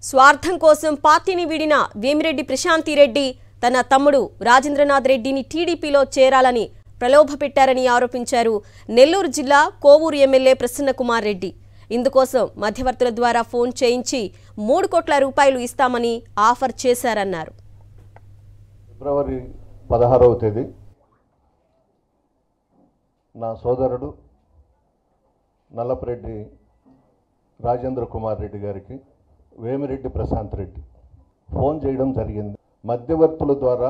స్వార్థం కోసం పార్టీని వీడిన వేమిరెడ్డి ప్రశాంతిరెడ్డి తన తమ్ముడు రాజేంద్రనాథ్ రెడ్డిని టీడీపీలో చేరాలని ప్రలోభపెట్టారని ఆరోపించారు నెల్లూరు జిల్లా కోవూరు ఎమ్మెల్యే ప్రసన్నకుమార్ రెడ్డి ఇందుకోసం మధ్యవర్తుల ద్వారా ఫోన్ చేయించి మూడు కోట్ల రూపాయలు ఇస్తామని ఆఫర్ చేశారన్నారు ఫిబ్రవరి పదహారవ తేదీ నా సోదరుడు నల్లపరెడ్డి రాజేంద్ర కుమార్ రెడ్డి గారికి వేమిరెడ్డి ప్రశాంత్ రెడ్డి ఫోన్ చేయడం జరిగింది మధ్యవర్తుల ద్వారా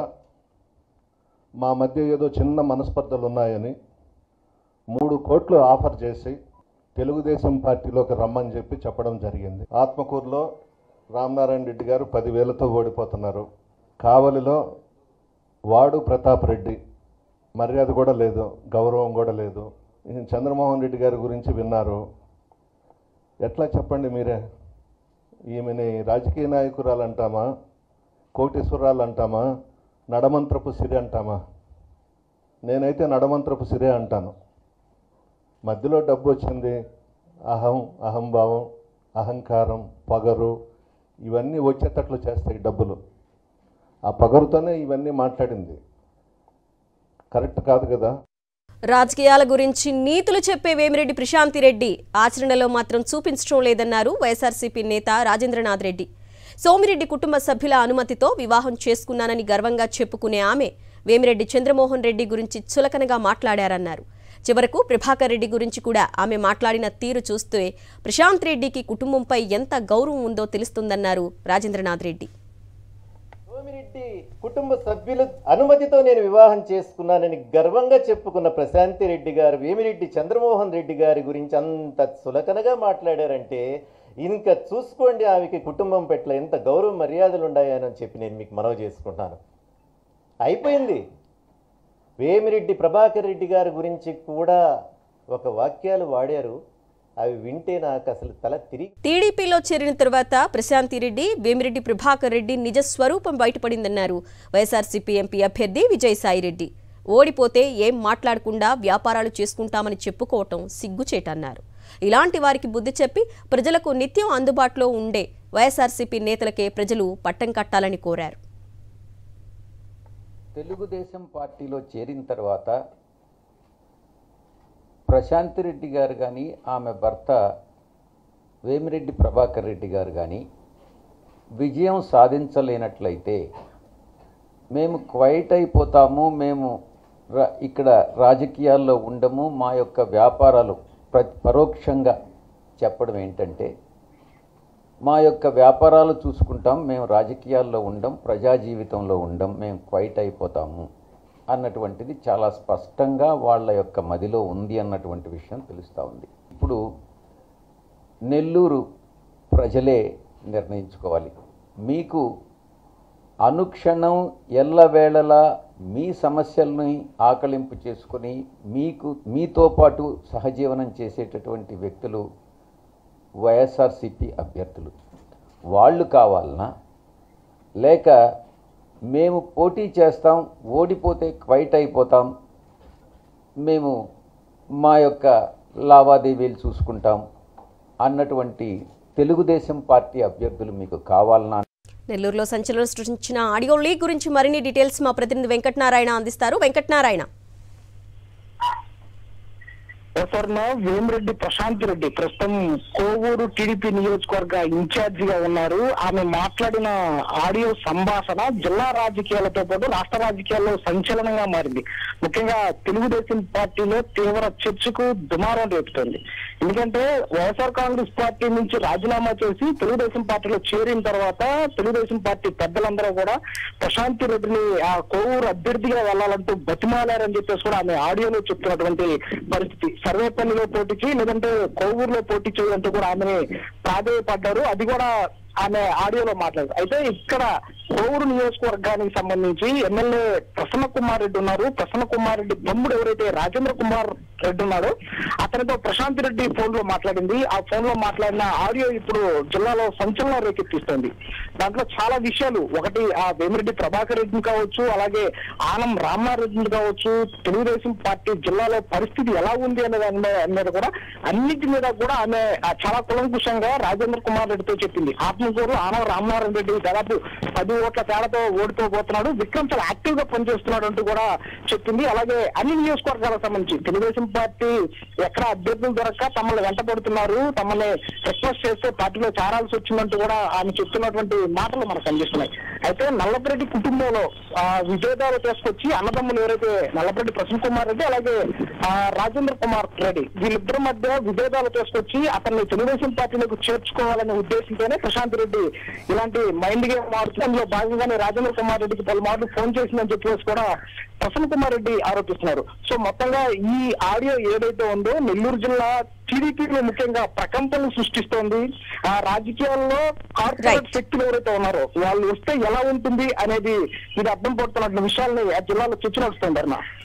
మా మధ్య ఏదో చిన్న మనస్పర్ధలు ఉన్నాయని మూడు కోట్లు ఆఫర్ చేసి తెలుగుదేశం పార్టీలోకి రమ్మని చెప్పి చెప్పడం జరిగింది ఆత్మకూరులో రామనారాయణ రెడ్డి గారు పదివేలతో ఓడిపోతున్నారు కావలిలో వాడు ప్రతాప్ రెడ్డి మర్యాద కూడా లేదు గౌరవం కూడా లేదు ఈ చంద్రమోహన్ రెడ్డి గారి గురించి విన్నారు ఎట్లా చెప్పండి మీరే ఈమెని రాజకీయ నాయకురాలు అంటామా కోటీశ్వరాలు అంటామా నడమంత్రపు సిరి అంటామా నేనైతే నడమంత్రపు సిరే అంటాను మధ్యలో డబ్బు వచ్చింది అహం అహంభావం అహంకారం పొగరు ఇవన్నీ వచ్చేటట్లు చేస్తాయి డబ్బులు ఆ పొగరుతోనే ఇవన్నీ మాట్లాడింది కరెక్ట్ కాదు కదా రాజకీయాల గురించి నీతులు చెప్పే వేమిరెడ్డి ప్రశాంతిరెడ్డి ఆచరణలో మాత్రం చూపించడం లేదన్నారు వైఎస్ఆర్సీపీ నేత రాజేంద్రనాథ్ రెడ్డి సోమిరెడ్డి కుటుంబ సభ్యుల అనుమతితో వివాహం చేసుకున్నానని గర్వంగా చెప్పుకునే ఆమె వేమిరెడ్డి చంద్రమోహన్ రెడ్డి గురించి చులకనగా మాట్లాడారన్నారు చివరకు ప్రభాకర్ రెడ్డి గురించి కూడా ఆమె మాట్లాడిన తీరు చూస్తే ప్రశాంత్ రెడ్డికి కుటుంబంపై ఎంత గౌరవం ఉందో తెలుస్తుందన్నారు రాజేంద్రనాథ్ రెడ్డి సోమిరెడ్డి కుటుంబ సభ్యుల అనుమతితో నేను వివాహం చేసుకున్నానని గర్వంగా చెప్పుకున్న ప్రశాంతి రెడ్డి గారు వేమిరెడ్డి చంద్రమోహన్ రెడ్డి గారి గురించి అంత సులకనగా మాట్లాడారంటే ఇంకా చూసుకోండి ఆమెకి కుటుంబం పట్ల ఎంత గౌరవ మర్యాదలు ఉన్నాయని చెప్పి నేను మీకు మనవి చేసుకుంటాను అయిపోయింది వేమిరెడ్డి ప్రభాకర్ రెడ్డి గారి గురించి కూడా ఒక వాక్యాలు వాడారు అవి వింటే నాకు అసలు తల తిరిగి టీడీపీలో చేరిన తర్వాత ప్రశాంతిరెడ్డి వేమిరెడ్డి ప్రభాకర్ రెడ్డి నిజ స్వరూపం బయటపడిందన్నారు వైఎస్ఆర్సీపీ ఎంపీ అభ్యర్థి విజయసాయిరెడ్డి ఓడిపోతే ఏం మాట్లాడకుండా వ్యాపారాలు చేసుకుంటామని చెప్పుకోవటం సిగ్గుచేటన్నారు ఇలాంటి వారికి బుద్ధి చెప్పి ప్రజలకు నిత్యం అందుబాటులో ఉండే వైఎస్ఆర్సీపీ నేతలకే ప్రజలు పట్టం కట్టాలని కోరారు తెలుగుదేశం పార్టీలో చేరిన తర్వాత ప్రశాంత్ రెడ్డి గారు కానీ ఆమె భర్త వేమిరెడ్డి ప్రభాకర్ రెడ్డి గారు కానీ విజయం సాధించలేనట్లయితే మేము క్వైట్ అయిపోతాము మేము రా- ఇక్కడ రాజకీయాల్లో ఉండము మా యొక్క వ్యాపారాలు ప్ర పరోక్షంగా చెప్పడం ఏంటంటే మా యొక్క వ్యాపారాలు చూసుకుంటాం మేము రాజకీయాల్లో ఉండం ప్రజా జీవితంలో ఉండం మేము క్వైట్ అయిపోతాము అన్నటువంటిది చాలా స్పష్టంగా వాళ్ళ యొక్క మదిలో ఉంది అన్నటువంటి విషయం తెలుస్తూ ఉంది ఇప్పుడు నెల్లూరు ప్రజలే నిర్ణయించుకోవాలి మీకు అనుక్షణం ఎల్లవేళలా మీ సమస్యల్ని ఆకలింపు చేసుకొని మీకు మీతో పాటు సహజీవనం చేసేటటువంటి వ్యక్తులు వైఎస్ఆర్సిపి అభ్యర్థులు వాళ్ళు కావాలనా లేక మేము పోటీ చేస్తాం ఓడిపోతే క్వైట్ అయిపోతాం మేము మా యొక్క లావాదేవీలు చూసుకుంటాం అన్నటువంటి తెలుగుదేశం పార్టీ అభ్యర్థులు మీకు కావాలనా నెల్లూరులో సంచలనం సృష్టించిన ఆడియో లీక్ గురించి మరిన్ని డీటెయిల్స్ మా ప్రతినిధి వెంకటనారాయణ అందిస్తారు వెంకటనారాయణ ప్రసరణ వేమిరెడ్డి ప్రశాంత్ రెడ్డి ప్రస్తుతం కోవూరు టీడీపీ నియోజకవర్గ ఇన్ఛార్జి గా ఉన్నారు ఆమె మాట్లాడిన ఆడియో సంభాషణ జిల్లా రాజకీయాలతో పాటు రాష్ట్ర రాజకీయాల్లో సంచలనంగా మారింది ముఖ్యంగా తెలుగుదేశం పార్టీలో తీవ్ర చర్చకు దుమారం రేపుతోంది ఎందుకంటే వైఎస్ఆర్ కాంగ్రెస్ పార్టీ నుంచి రాజీనామా చేసి తెలుగుదేశం పార్టీలో చేరిన తర్వాత తెలుగుదేశం పార్టీ పెద్దలందరూ కూడా ప్రశాంత్ రెడ్డిని ఆ కోవూరు అభ్యర్థిగా వెళ్లాలంటూ బతిమాలారని చెప్పేసి కూడా ఆమె ఆడియోలో చెప్తున్నటువంటి పరిస్థితి సర్వేపల్లిలో పోటీకి లేదంటే కోవూరులో పోటీ చేయాలంటూ కూడా ఆమెని ప్రాధేయపడ్డారు అది కూడా ఆమె ఆడియోలో మాట్లాడారు అయితే ఇక్కడ కోవూరు నియోజకవర్గానికి సంబంధించి ఎమ్మెల్యే ప్రసన్న కుమార్ రెడ్డి ఉన్నారు ప్రసన్న కుమార్ రెడ్డి తమ్ముడు ఎవరైతే రాజేంద్ర కుమార్ రెడ్డి ఉన్నాడో అతనితో ప్రశాంత్ రెడ్డి ఫోన్ లో మాట్లాడింది ఆ ఫోన్ లో మాట్లాడిన ఆడియో ఇప్పుడు జిల్లాలో సంచలనం రేకెత్తిస్తుంది దాంట్లో చాలా విషయాలు ఒకటి ఆ వేమిరెడ్డి ప్రభాకర్ రెడ్డిని కావచ్చు అలాగే ఆనం రామారెడ్డిని కావచ్చు తెలుగుదేశం పార్టీ జిల్లాలో పరిస్థితి ఎలా ఉంది అనే దాని మీద- దాని మీద కూడా అన్నిటి మీద కూడా ఆమె ఆ, చాలా కులంకుశంగా రాజేంద్ర కుమార్ రెడ్డితో చెప్పింది ఆత్మకూరు ఆనం రామనారాయణ రెడ్డి దాదాపు పది ఓట్ల తేడాతో ఓడిపోబోతున్నాడు విక్రమ్ చాలా యాక్టివ్ గా పనిచేస్తున్నాడు అంటూ కూడా చెప్పింది అలాగే అన్ని నియోజకవర్గాలకు సంబంధించి తెలుగుదేశం పార్టీ ఎక్కడ అభ్యర్థులు దొరక్క తమల్ని వెంటబడుతున్నారు తమల్ని రిక్వెస్ట్ చేస్తే పార్టీలో చేరాల్సి వచ్చిందంటూ కూడా ఆమె చెప్తున్నటువంటి మాటలు మనకు కనిపిస్తున్నాయి అయితే నల్లపరెడ్డి కుటుంబంలో ఆ, విభేదాలు తీసుకొచ్చి అన్నదమ్ములు ఎవరైతే నల్లపరెడ్డి ప్రసన్న కుమార్ రెడ్డి అలాగే ఆ, రాజేంద్ర కుమార్ రెడ్డి వీళ్ళిద్దరి మధ్య విభేదాలు తీసుకొచ్చి అతన్ని తెలుగుదేశం పార్టీలోకి చేర్చుకోవాలనే ఉద్దేశంతోనే ప్రశాంత్ రెడ్డి ఇలాంటి మైండ్ గేమ్ ఆడుతూ అందులో భాగంగానే రాజేంద్ర కుమార్ రెడ్డికి పలుమార్లు ఫోన్ చేసిందని చెప్పేసి కూడా ప్రసన్న కుమార్ రెడ్డి ఆరోపిస్తున్నారు సో మొత్తంగా ఈ ఆడియో ఏదైతే ఉందో నెల్లూరు జిల్లా టీడీపీలో ముఖ్యంగా ప్రకంపనలు సృష్టిస్తోంది ఆ రాజకీయాల్లో కార్పొరేట్ Right. శక్తులు ఎవరైతే ఉన్నారో వాళ్ళు వస్తే ఎలా ఉంటుంది అనేది ఇది అర్థం పడుతున్న విషయాల్ని ఆ జిల్లాలో చర్చ నడుస్తుంది అరుణ